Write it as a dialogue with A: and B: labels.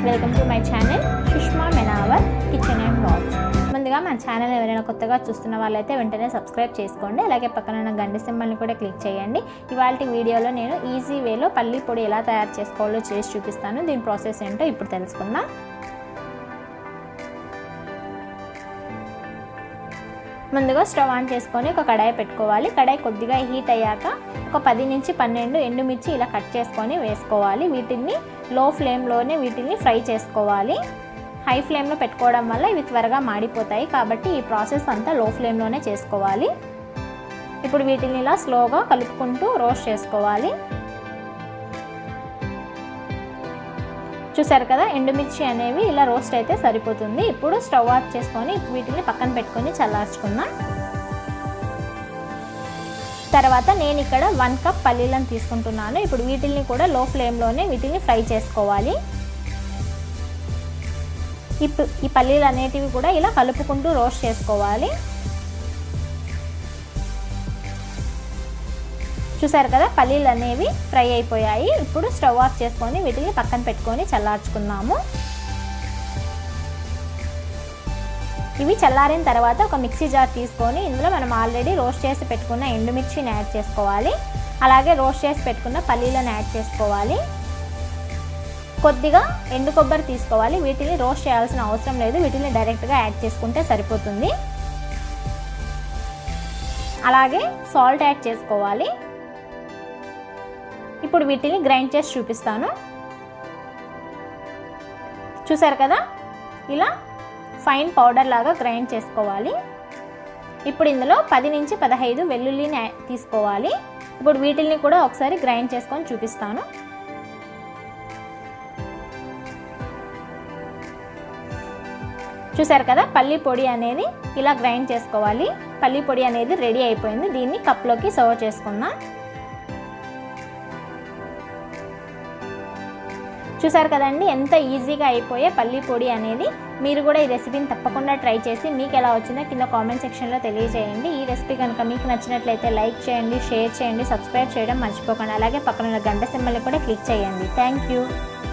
A: welcome to my channel Sushma మెనావర్ kitchen and blogs ముందుగా మన ఛానల్ ఎవరైనా కొత్తగా చూస్తున్న వాళ్ళైతే వెంటనే సబ్స్క్రైబ్ చేసుకోండి అలాగే పక్కన ఉన్న గంట సింబల్ని కూడా క్లిక్ చేయండి ఇవాళ వీడియోలో నేను ఈజీ వేలో పల్లి పొడి ఎలా తయారు చేసుకోవాలో చేసి చూపిస్తాను దీని ప్రాసెస్ ఏంటో ఇప్పుడు తెలుసుకుందాం ముందుగా స్టవ్ ఆన్ చేసుకొని ఒక కడాయి పెట్టుకోవాలి కడాయి కొద్దిగా హీట్ అయ్యాక ఒక పది నుంచి పన్నెండు ఎండుమిర్చి ఇలా కట్ చేసుకొని వేసుకోవాలి వీటిని లో ఫ్లేమ్లోనే వీటిని ఫ్రై చేసుకోవాలి హై ఫ్లేమ్లో పెట్టుకోవడం వల్ల ఇవి త్వరగా మాడిపోతాయి కాబట్టి ఈ ప్రాసెస్ అంతా లో ఫ్లేమ్లోనే చేసుకోవాలి ఇప్పుడు వీటిని ఇలా స్లోగా కలుపుకుంటూ రోస్ట్ చేసుకోవాలి చూసారు కదా ఎండుమిర్చి అనేవి ఇలా రోస్ట్ అయితే సరిపోతుంది ఇప్పుడు స్టవ్ ఆఫ్ చేసుకొని వీటిని పక్కన పెట్టుకొని చల్లార్చుకుందాం తర్వాత నేను ఇక్కడ వన్ కప్ పల్లీలను తీసుకుంటున్నాను ఇప్పుడు వీటిని కూడా లో ఫ్లేమ్లోనే వీటిని ఫ్రై చేసుకోవాలి ఇప్పుడు ఈ పల్లీలు అనేటివి కూడా ఇలా కలుపుకుంటూ రోస్ట్ చేసుకోవాలి చూసారు కదా పల్లీలు అనేవి ఫ్రై అయిపోయాయి ఇప్పుడు స్టవ్ ఆఫ్ చేసుకొని వీటిని పక్కన పెట్టుకొని చల్లార్చుకుందాము ఇవి చల్లారిన తర్వాత ఒక మిక్సీ జార్ తీసుకొని ఇందులో మనం ఆల్రెడీ రోస్ట్ చేసి పెట్టుకున్న ఎండుమిర్చిని యాడ్ చేసుకోవాలి అలాగే రోస్ట్ చేసి పెట్టుకున్న పల్లీలను యాడ్ చేసుకోవాలి కొద్దిగా ఎండు కొబ్బరి తీసుకోవాలి వీటిని రోస్ట్ చేయాల్సిన అవసరం లేదు వీటిని డైరెక్ట్గా యాడ్ చేసుకుంటే సరిపోతుంది అలాగే సాల్ట్ యాడ్ చేసుకోవాలి ఇప్పుడు వీటిని గ్రైండ్ చేసి చూపిస్తాను చూసారు కదా ఇలా ఫైన్ పౌడర్ లాగా గ్రైండ్ చేసుకోవాలి ఇప్పుడు ఇందులో పది నుంచి పదహైదు వెల్లుల్లిని తీసుకోవాలి ఇప్పుడు వీటిని కూడా ఒకసారి గ్రైండ్ చేసుకొని చూపిస్తాను చూసారు కదా పల్లి పొడి అనేది ఇలా గ్రైండ్ చేసుకోవాలి పల్లి పొడి అనేది రెడీ అయిపోయింది దీన్ని కప్లోకి సర్వ్ చేసుకుందాం చూసారు కదండి ఎంత ఈజీగా అయిపోయే పల్లి పొడి అనేది మీరు కూడా ఈ రెసిపీని తప్పకుండా ట్రై చేసి మీకు ఎలా వచ్చిందో కింద కామెంట్ సెక్షన్లో తెలియజేయండి ఈ రెసిపీ కనుక మీకు నచ్చినట్లయితే లైక్ చేయండి షేర్ చేయండి సబ్స్క్రైబ్ చేయడం మర్చిపోకండి అలాగే పక్కన ఉన్న గంట సింబల్ని కూడా క్లిక్ చేయండి థ్యాంక్ యూ